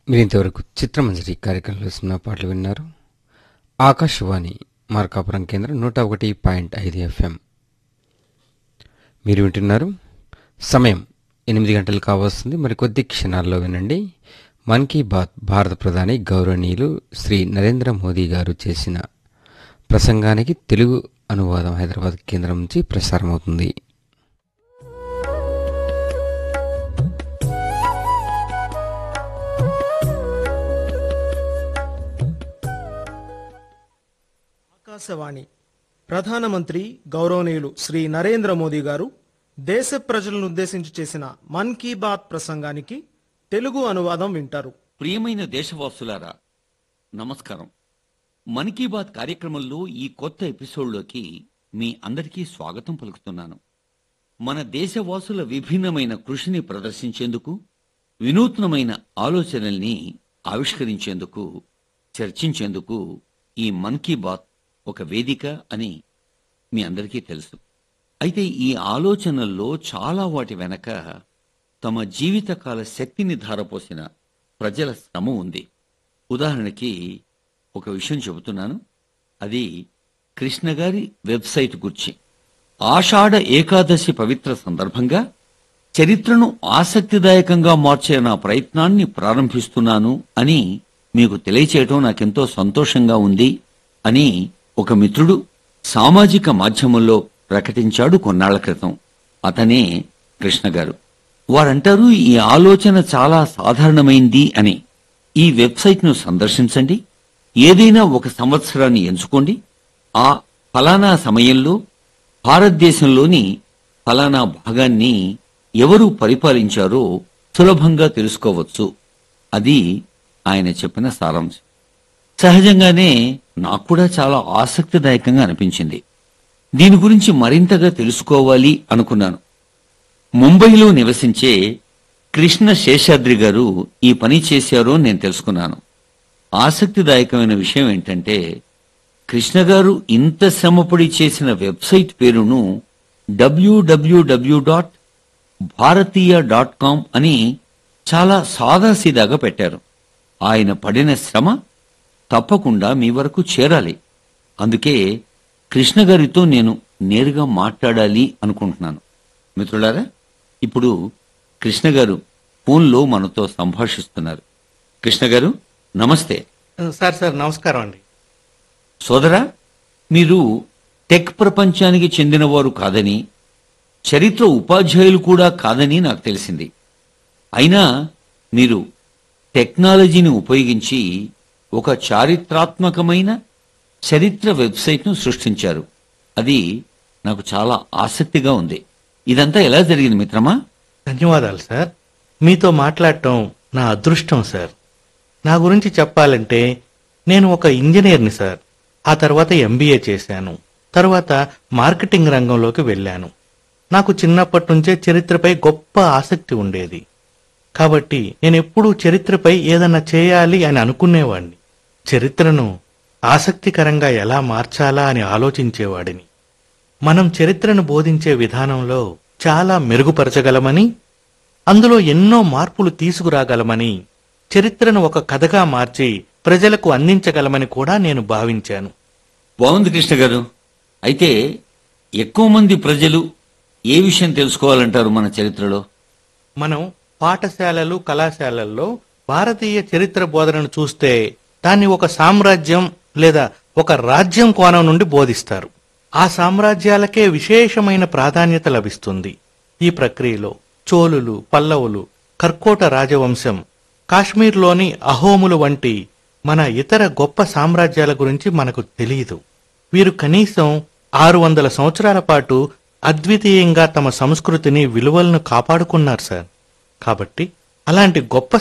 మీరు ఇంతవరకు చిత్రమంజరి కార్యక్రమంలో సినిమా పాటలు విన్నారు ఆకాశవాణి మార్కాపురం కేంద్రం నూట ఒకటి పాయింట్ ఐదు ఎఫ్ఎం మీరు వింటున్నారు సమయం ఎనిమిది గంటలు కావస్తుంది మరికొద్ది క్షణాల్లో వినండి మన్ కీ బాత్ భారత ప్రధాని గౌరవనీయులు శ్రీ నరేంద్ర మోదీ గారు చేసిన ప్రసంగానికి తెలుగు అనువాదం హైదరాబాద్ కేంద్రం నుంచి ప్రసారమవుతుంది ఆకాశవాణి ప్రధానమంత్రి గౌరవనీయులు శ్రీ నరేంద్ర మోదీ గారు దేశ ప్రజలను ఉద్దేశించి చేసిన మన్ కీ బాత్ ప్రసంగానికి తెలుగు అనువాదం వింటారు ప్రియమైన దేశవాసులారా నమస్కారం మన్ కీ బాత్ కార్యక్రమంలో ఈ కొత్త ఎపిసోడ్లోకి మీ అందరికీ స్వాగతం పలుకుతున్నాను మన దేశవాసుల విభిన్నమైన కృషిని ప్రదర్శించేందుకు వినూత్నమైన ఆలోచనల్ని ఆవిష్కరించేందుకు చర్చించేందుకు ఈ మన్ కీ బాత్ ఒక వేదిక అని మీ అందరికీ తెలుసు అయితే ఈ ఆలోచనల్లో చాలా వాటి వెనక తమ జీవితకాల శక్తిని ధారపోసిన ప్రజల శ్రమ ఉంది ఉదాహరణకి ఒక విషయం చెబుతున్నాను అది కృష్ణ గారి వెబ్సైట్ గురించి ఆషాఢ ఏకాదశి పవిత్ర సందర్భంగా చరిత్రను ఆసక్తిదాయకంగా మార్చే నా ప్రయత్నాన్ని ప్రారంభిస్తున్నాను అని మీకు తెలియచేయటం నాకెంతో సంతోషంగా ఉంది అని ఒక మిత్రుడు సామాజిక మాధ్యమంలో ప్రకటించాడు కొన్నాళ్ల క్రితం అతనే కృష్ణ గారు వారంటారు ఈ ఆలోచన చాలా సాధారణమైంది అని ఈ వెబ్సైట్ను సందర్శించండి ఏదైనా ఒక సంవత్సరాన్ని ఎంచుకోండి ఆ ఫలానా సమయంలో భారతదేశంలోని ఫలానా భాగాన్ని ఎవరు పరిపాలించారో సులభంగా తెలుసుకోవచ్చు అది ఆయన చెప్పిన సారాంశం సహజంగానే నాకు కూడా చాలా ఆసక్తిదాయకంగా అనిపించింది దీని గురించి మరింతగా తెలుసుకోవాలి అనుకున్నాను ముంబైలో నివసించే కృష్ణ శేషాద్రి గారు ఈ పని చేశారో నేను తెలుసుకున్నాను ఆసక్తిదాయకమైన విషయం ఏంటంటే కృష్ణ గారు ఇంత శ్రమపడి చేసిన వెబ్సైట్ పేరును W W W dot Bharatiya dot com అని చాలా సాదాసీదాగా పెట్టారు ఆయన పడిన శ్రమ తప్పకుండా మీ వరకు చేరాలి అందుకే కృష్ణ గారితో నేను నేరుగా మాట్లాడాలి అనుకుంటున్నాను మిత్రులారా ఇప్పుడు కృష్ణ గారు ఫోన్లో మనతో సంభాషిస్తున్నారు కృష్ణ గారు నమస్తే సార్ సార్ నమస్కారం అండి సోదరా మీరు టెక్ ప్రపంచానికి చెందినవారు కాదని చరిత్ర ఉపాధ్యాయులు కూడా కాదని నాకు తెలిసింది అయినా మీరు టెక్నాలజీని ఉపయోగించి ఒక చారిత్రాత్మకమైన చరిత్ర వెబ్సైట్ను సృష్టించారు అది నాకు చాలా ఆసక్తిగా ఉంది ఇదంతా ఎలా జరిగింది మిత్రమా ధన్యవాదాలు సార్ మీతో మాట్లాడటం నా అదృష్టం సార్ నా గురించి చెప్పాలంటే నేను ఒక ఇంజనీర్ని సార్ ఆ తర్వాత ఎంబీఏ చేశాను తర్వాత మార్కెటింగ్ రంగంలోకి వెళ్ళాను నాకు చిన్నప్పటి నుంచే చరిత్రపై గొప్ప ఆసక్తి ఉండేది కాబట్టి నేను ఎప్పుడూ చరిత్రపై ఏదన్నా చేయాలి అని అనుకునేవాడిని చరిత్రను ఆసక్తికరంగా ఎలా మార్చాలా అని ఆలోచించేవాడిని మనం చరిత్రను బోధించే విధానంలో చాలా మెరుగుపరచగలమని అందులో ఎన్నో మార్పులు తీసుకురాగలమని చరిత్రను ఒక కథగా మార్చి ప్రజలకు అందించగలమని కూడా నేను భావించాను బాగుంది కృష్ణ గారు అయితే ఎక్కువ మంది ప్రజలు ఏ విషయం తెలుసుకోవాలంటారు మన చరిత్రలో మనం పాఠశాలలు కళాశాలల్లో భారతీయ చరిత్ర బోధనను చూస్తే దాన్ని ఒక సామ్రాజ్యం లేదా ఒక రాజ్యం కోణం నుండి బోధిస్తారు ఆ సామ్రాజ్యాలకే విశేషమైన ప్రాధాన్యత లభిస్తుంది ఈ ప్రక్రియలో చోళులు పల్లవులు కర్కోట రాజవంశం కాశ్మీర్లోని అహోములు వంటి మన ఇతర గొప్ప సామ్రాజ్యాల గురించి మనకు తెలియదు వీరు కనీసం ఆరు వందల సంవత్సరాల పాటు అద్వితీయంగా తమ సంస్కృతిని విలువలను కాపాడుకున్నారు సార్ కాబట్టి అలాంటి గొప్ప